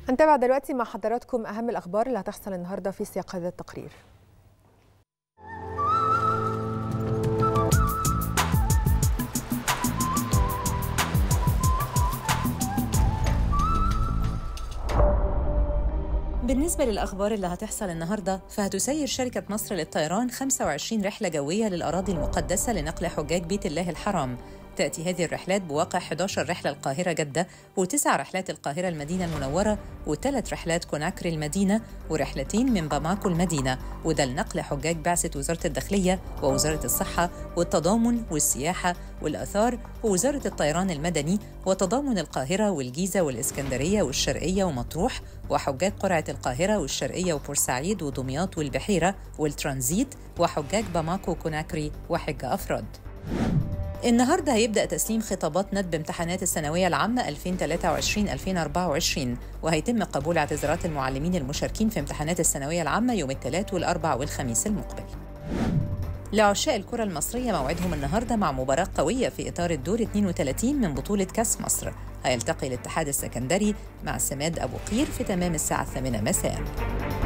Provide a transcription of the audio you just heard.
هنتابع دلوقتي مع حضراتكم أهم الأخبار اللي هتحصل النهاردة في سياق هذا التقرير بالنسبة للأخبار اللي هتحصل النهاردة فهتسير شركة مصر للطيران 25 رحلة جوية للأراضي المقدسة لنقل حجاج بيت الله الحرام تأتي هذه الرحلات بواقع 11 رحلة القاهرة جدة وتسع رحلات القاهرة المدينة المنورة وثلاث رحلات كوناكري المدينة ورحلتين من باماكو المدينة وده لنقل حجاج بعثة وزارة الداخلية ووزارة الصحة والتضامن والسياحة والآثار ووزارة الطيران المدني وتضامن القاهرة والجيزة والإسكندرية والشرقية ومطروح وحجاج قرعة القاهرة والشرقية وبورسعيد ودمياط والبحيرة والترانزيت وحجاج باماكو وكوناكري وحجة أفراد النهارده هيبدأ تسليم خطابات ندب امتحانات الثانوية العامة 2023-2024 وهيتم قبول اعتذارات المعلمين المشاركين في امتحانات الثانوية العامة يوم الثلاث والأربع والخميس المقبل. لعشاق الكرة المصرية موعدهم النهارده مع مباراة قوية في إطار الدور 32 من بطولة كأس مصر. هيلتقي الاتحاد السكندري مع سماد أبو قير في تمام الساعة الثامنة مساءً.